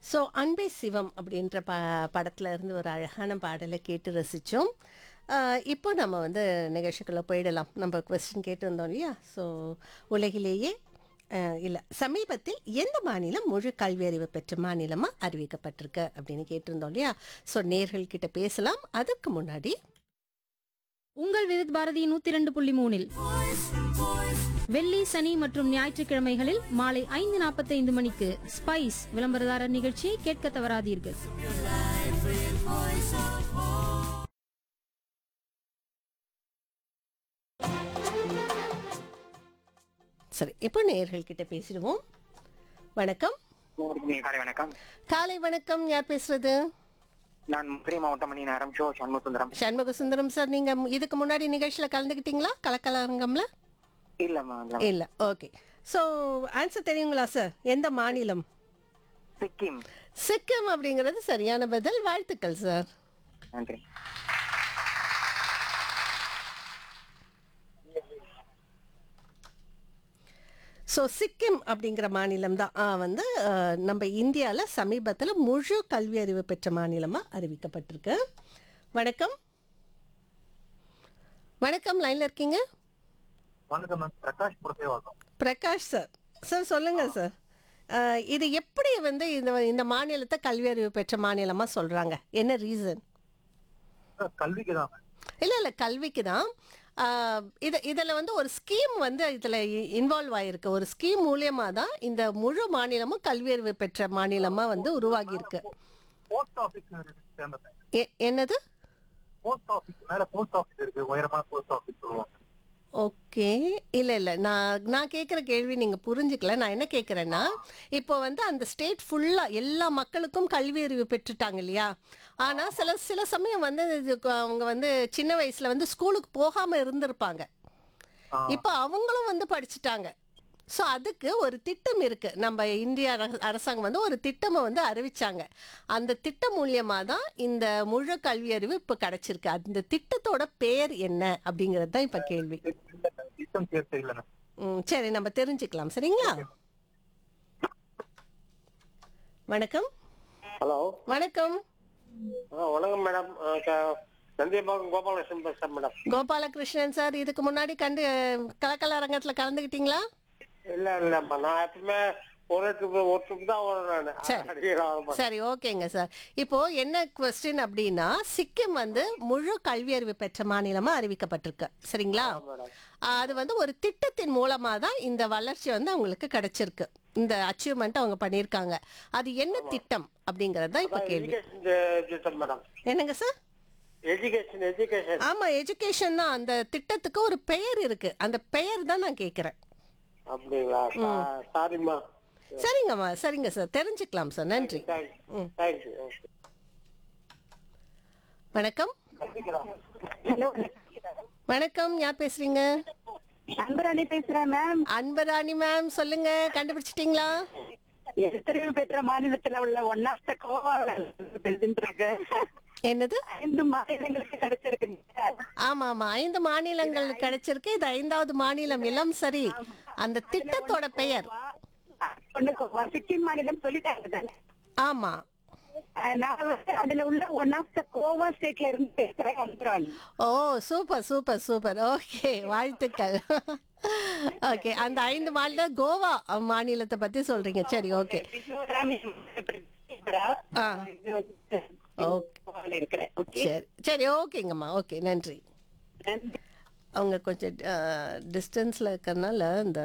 So அன்பே சிவம் அப்படின்ற ப படத்துல இருந்து ஒரு அழகான பாடலை கேட்டு ரசித்தோம் இப்போ நம்ம வந்து நிகழ்ச்சிக்குள்ளே போயிடலாம் நம்ம கொஸ்டின் கேட்டு வந்தோம் இல்லையா ஸோ உலகிலேயே இல்லை சமீபத்தில் எந்த மாநிலம் முழு கல்வி அறிவு பெற்ற மாநிலமாக அறிவிக்கப்பட்டிருக்கு அப்படின்னு கேட்டிருந்தோம் இல்லையா ஸோ நேர்கள் கிட்ட பேசலாம் அதுக்கு முன்னாடி உங்கள் விவித் பாரதி நூத்தி ரெண்டு புள்ளி மூணில் வெள்ளி சனி மற்றும் ஞாயிற்றுக்கிழமைகளில் மாலை ஐந்து நாற்பத்தைந்து மணிக்கு ஸ்பைஸ் விளம்பரதாரர் நிகழ்ச்சியை கேட்க தவறாதீர்கள் சரி இப்போ நேர்கள் கிட்ட பேசிடுவோம் வணக்கம் காலை வணக்கம் காலை வணக்கம் யார் பேசுறது நான் மதுரை மாவட்டம் மணி நேரம் ஷோ சண்முகசுந்தரம் சண்முக சுந்தரம் சார் நீங்க இதுக்கு முன்னாடி நிகழ்ச்சியில கலந்துக்கிட்டீங்களா கலக்கலரங்கம்ல இல்ல மேம் இல்ல ஓகே ஸோ ஆன்சர் தெரியுங்களா சார் எந்த மாநிலம் சிக்கிம் சிக்கிம் அப்படிங்கிறது சரியான பதில் வாழ்த்துக்கள் சார் நன்றி ஸோ சிக்கிம் அப்படிங்கிற மாநிலம் தான் வந்து அஹ், நம்ம இந்தியாவில் சமீபத்தில் முழு கல்வி அறிவு பெற்ற மாநிலமாக அறிவிக்கப்பட்டிருக்கு வணக்கம் வணக்கம் லைனில் இருக்கீங்க வணக்கம் ma'am Prakash Purasawalkam Prakash sir sir சொல்லுங்க சார் அஹ், இது எப்படி வந்து இந்த இந்த மாநிலத்தை கல்வி அறிவு பெற்ற மாநிலமாக சொல்கிறாங்க என்ன ரீசன் கல்விக்கு தான் இல்லை இல்லை கல்விக்கு தான் ஆஹ் இது இதில் வந்து ஒரு ஸ்கீம் வந்து இதில் இன்வால்வ் ஆகிருக்கு ஒரு ஸ்கீம் மூலியமாக தான் இந்த முழு மாநிலமும் கல்வி அறிவு பெற்ற மாநிலமாக வந்து உருவாகியிருக்கு போஸ்ட் ஆபீஸ் சேர்ந்தேன் எ- என்னது போஸ்ட் ஆபீஸ் மேல போஸ்ட் ஆபீஸ் இருக்கு உயரமான போஸ்ட் ஆபீஸ் சொல்லுவாங்க ஓகே இல்லை இல்லை நான் நான் கேட்குற கேள்வி நீங்கள் புரிஞ்சுக்கல நான் என்ன கேட்குறேன்னா இப்போ வந்து அந்த ஸ்டேட் ஃபுல்லாக எல்லா மக்களுக்கும் கல்வி அறிவு பெற்றுட்டாங்க இல்லையா ஆனால் சில சில சமயம் வந்து இதுக்கு அவங்க வந்து சின்ன வயசில் வந்து ஸ்கூலுக்கு போகாமல் இருந்திருப்பாங்க ஆ. இப்போ அவங்களும் வந்து படிச்சுட்டாங்க ஸோ அதுக்கு ஒரு திட்டம் இருக்கு நம்ம இந்திய அரச- அரசாங்கம் வந்து ஒரு திட்டமை வந்து அறிவிச்சாங்க அந்த திட்டம் மூலியமாக தான் இந்த முழு கல்வி அறிவு இப்போ கிடைச்சிருக்கு அந்த திட்டத்தோட பேர் என்ன அப்படிங்கிறது தான் இப்போ கேள்வி சிஸ்டம் சேர்த்து இல்லைண்ணா ம், சரி நம்ம தெரிஞ்சுக்கலாம் சரிங்களா வணக்கம் ஹலோ வணக்கம் வணக்கம் மேடம் நந்தியம்பாக்கம் கோபாலகிருஷ்ணன் பேசுறேன் மேடம் கோபாலகிருஷ்ணன் சார் இதுக்கு முன்னாடி கண்டு கலக்கல அரங்கத்தில் கலந்துக்கிட்டீங்களா இல்ல இல்லம்மா நான் எப்பவுமே ஒரு ட்ரிப் ஒரு ட்ரிப் தான் வரும் சரி. நான் அடிக்கடி வர மாட்டேன். சரி ஓகேங்க சார் இப்போ என்ன கொஸ்டின் அப்படின்னா சிக்கிம் வந்து முழு கல்வி அறிவு பெற்ற மாநிலமா அறிவிக்கப்பட்டிருக்கு சரிங்களா மேடம் அது வந்து ஒரு திட்டத்தின் மூலமா தான் இந்த வளர்ச்சி வந்து அவங்களுக்கு கிடைச்சிருக்கு இந்த அச்சீவ்மெண்ட் அவங்க பண்ணியிருக்காங்க அது என்ன திட்டம் அப்படிங்கறது தான் இப்போ கேள்வி எஜுகேஷன் சிஸ்டம் மேடம் என்னங்க சார் எஜுகேஷன் எஜுகேஷன் ஆமா எஜுகேஷன் தான் அந்த திட்டத்துக்கு ஒரு பெயர் இருக்கு அந்த பெயர் தான் நான் கேட்கிறேன் அப்படிங்களா சா- சாரிம்மா சரிங்கம்மா சரிங்க சார் தெரிஞ்சுக்கலாம் சார் நன்றி தேங்க்யூ தேங்க்யூ வணக்கம் வணக்கம் யார் பேசுறீங்க அன்பராணி பேசுறேன் மேம் அன்பராணி மேம் சொல்லுங்க கண்டுபிடிச்சிட்டீங்களா எழுத்தறிவு பெற்ற மாநிலத்துல உள்ள ஒன் ஆஃப் த கோவாக்கு என்னது ஐந்து மாநிலங்களுக்கு கிடைச்சிருக்கு ஆமா ஆமா ஐந்து மாநிலங்கள் கிடைச்சிருக்கு இது ஐந்தாவது மாநிலம் இளம் சரி அந்த திட்டத்தோட பெயர் ஒண்ணு கோவா சிக்கிம் மாநிலம் சொல்லிட்டாங்க தானே ஆமா அஹ் நான் வந்து அதுல உள்ள ஒன் ஆஃப் த கோவா ஸ்டேட்ல இருந்து பேசுறேன் அன்பராணி ஓ சூப்பர் சூப்பர் சூப்பர் ஓகே வாழ்த்துக்கள் ஓகே அந்த ஐந்து மாநிலம் கோவா மாநிலத்தை பத்தி சொல்றீங்க சரி ஓகே ஆ. ஓகே கோவால இருக்கிறேன் ஓகே சரி சரி ஓகேங்கம்மா ஓகே நன்றி அவங்க கொஞ்சம் டிஸ்டன்ஸில் இருக்கறனால இந்த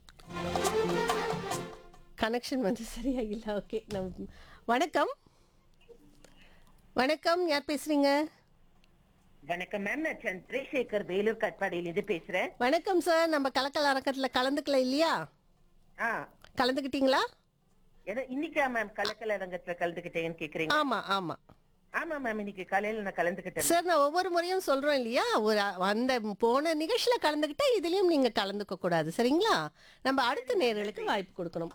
கனெக்ஷன் வந்து சரியா இல்லை ஓகே நம் வணக்கம் வணக்கம் யார் பேசுறீங்க வணக்கம் மேம் நான் சந்திரசேகர் வேலூர் கட்பாடியிலிருந்து பேசுறேன் வணக்கம் சார் நம்ம கலக்கல் அரக்கத்தில் கலந்துக்கல இல்லையா ஆ கலந்துக்கிட்டீங்களா ஏதோ இன்னைக்கா மேம் கலக்கல் அரங்கத்துல கலந்துக்கிட்டேன்னு கேக்குறீங்க ஆமா ஆமா ஆமா மேம் இன்னைக்கு காலையில நான் கலந்துக்கிட்டேன் சார் நான் ஒவ்வொரு முறையும் சொல்றோம் இல்லையா ஒரு அந்த போன நிகழ்ச்சியில கலந்துக்கிட்டா இதுலயும் நீங்க கலந்துக்க கூடாது சரிங்களா நம்ம அடுத்த நேர்களுக்கு வாய்ப்பு கொடுக்கணும்